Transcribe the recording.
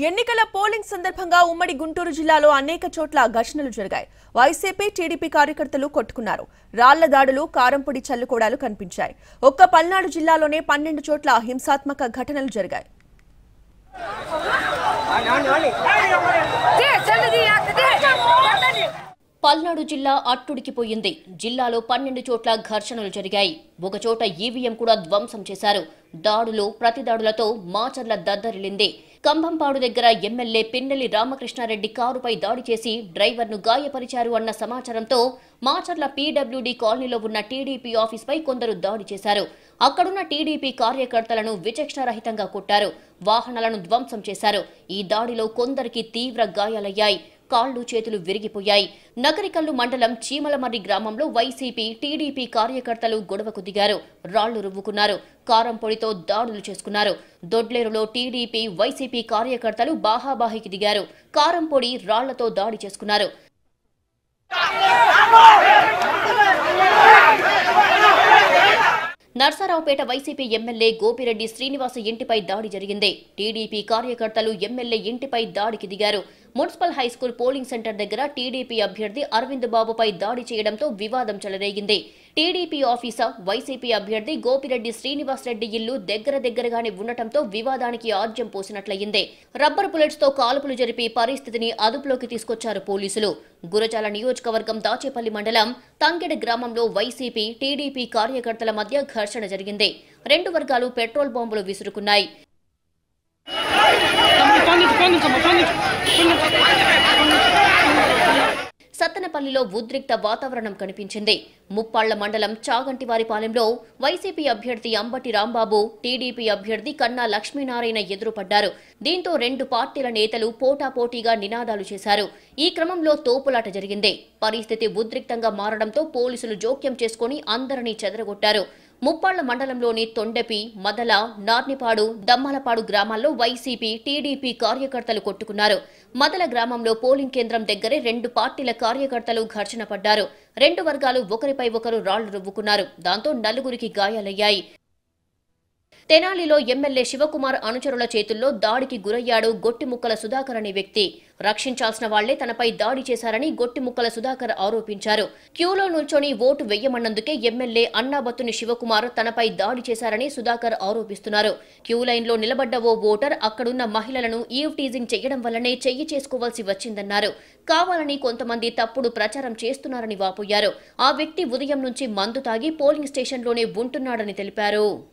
ఎన్నికల పోలింగ్ సందర్భంగా ఉమ్మడి గుంటూరు జిల్లాలో అనేక చోట్ల ఘర్షణలు జరిగాయి వైసీపీ టీడీపీ కార్యకర్తలు కొట్టుకున్నారు రాళ్ల దాడులు కారంపొడి చల్లుకోడాలు కనిపించాయి ఒక్క పల్నాడు జిల్లాలోనే పన్నెండు చోట్ల హింసాత్మక ఘటనలు జరిగాయి పల్నాడు జిల్లా అట్టుడికిపోయింది జిల్లాలో పన్నెండు చోట్ల ఘర్షణలు జరిగాయి ఒకచోట ఈవీఎం కూడా ధ్వంసం చేశారు దాడులు ప్రతిదాడులతో మాచర్ల దద్దరిల్లింది కంభంపాడు దగ్గర ఎమ్మెల్యే పిన్నెల్లి రామకృష్ణారెడ్డి కారుపై దాడి చేసి డ్రైవర్ను గాయపరిచారు అన్న సమాచారంతో మాచర్ల పీడబ్ల్యూడీ కాలనీలో ఉన్న టీడీపీ ఆఫీస్పై కొందరు దాడి చేశారు అక్కడున్న టీడీపీ కార్యకర్తలను విచక్షణారహితంగా కొట్టారు వాహనాలను ధ్వంసం చేశారు ఈ దాడిలో కొందరికి తీవ్ర గాయాలయ్యాయి కాళ్లు చేతులు విరిగిపోయాయి నగరికల్లు మండలం చీమలమర్రి గ్రామంలో వైసీపీ టీడీపీ కార్యకర్తలు గొడవకు దిగారు రాళ్లు రువ్వుకున్నారు కారం పొడితో దాడులు చేసుకున్నారు దొడ్లేరులో టీడీపీ వైసీపీ కార్యకర్తలు బాహాబాహికి దిగారు కారం పొడి రాళ్లతో దాడి చేసుకున్నారు నర్సారావుపేట వైసీపీ ఎమ్మెల్యే గోపిరెడ్డి శ్రీనివాస ఇంటిపై దాడి జరిగింది టీడీపీ కార్యకర్తలు ఎమ్మెల్యే ఇంటిపై దాడికి దిగారు మున్సిపల్ హైస్కూల్ పోలింగ్ సెంటర్ దగ్గర టీడీపీ అభ్యర్థి అరవింద్ బాబుపై దాడి చేయడంతో వివాదం చెలరేగింది టీడీపీ ఆఫీసర్ వైసీపీ అభ్యర్థి గోపిరెడ్డి శ్రీనివాస్ రెడ్డి ఇల్లు దగ్గర దగ్గరగానే ఉండటంతో వివాదానికి ఆజ్యం పోసినట్లయింది రబ్బర్ బుల్లెట్స్ తో కాల్పులు జరిపి పరిస్థితిని అదుపులోకి తీసుకొచ్చారు పోలీసులు గురజాల నియోజకవర్గం దాచేపల్లి మండలం తంగెడ గ్రామంలో వైసీపీ టీడీపీ కార్యకర్తల మధ్య ఘర్షణ జరిగింది రెండు వర్గాలు పెట్రోల్ బాంబులు విసురుకున్నాయి సత్తెనపల్లిలో ఉద్రిక్త వాతావరణం కనిపించింది ముప్పాళ్ల మండలం చాగంటివారిపాలెంలో వైసీపీ అభ్యర్థి అంబటి రాంబాబు టీడీపీ అభ్యర్థి కన్నా లక్ష్మీనారాయణ ఎదురుపడ్డారు దీంతో రెండు పార్టీల నేతలు పోటాపోటీగా నినాదాలు చేశారు ఈ క్రమంలో తోపులాట జరిగింది పరిస్థితి ఉద్రిక్తంగా మారడంతో పోలీసులు జోక్యం చేసుకుని అందరినీ చెదరగొట్టారు ముప్పాళ్ల మండలంలోని తొండెపి మదల నార్నిపాడు దమ్మలపాడు గ్రామాల్లో వైసీపీ టీడీపీ కార్యకర్తలు కొట్టుకున్నారు మదల గ్రామంలో పోలింగ్ కేంద్రం దగ్గరే రెండు పార్టీల కార్యకర్తలు ఘర్షణ పడ్డారు రెండు వర్గాలు ఒకరిపై ఒకరు రాళ్లు రువ్వుకున్నారు దాంతో నలుగురికి గాయాలయ్యాయి తెనాలిలో ఎమ్మెల్యే శివకుమార్ అనుచరుల చేతుల్లో దాడికి గురయ్యాడు గొట్టిముక్కల సుధాకర్ అనే వ్యక్తి రక్షించాల్సిన వాళ్లే తనపై దాడి చేశారని గొట్టిముక్కల సుధాకర్ ఆరోపించారు క్యూలో నిల్చొని ఓటు వెయ్యమన్నందుకే ఎమ్మెల్యే అన్నాబత్తుని శివకుమార్ తనపై దాడి చేశారని సుధాకర్ ఆరోపిస్తున్నారు క్యూ లైన్లో నిలబడ్డ ఓ ఓటర్ అక్కడున్న మహిళలను ఈవ్ టీజింగ్ చేయడం వల్లనే చెయ్యి చేసుకోవాల్సి వచ్చిందన్నారు కావాలని కొంతమంది తప్పుడు ప్రచారం చేస్తున్నారని వాపోయారు ఆ వ్యక్తి ఉదయం నుంచి మందు తాగి పోలింగ్ స్టేషన్లోనే ఉంటున్నాడని తెలిపారు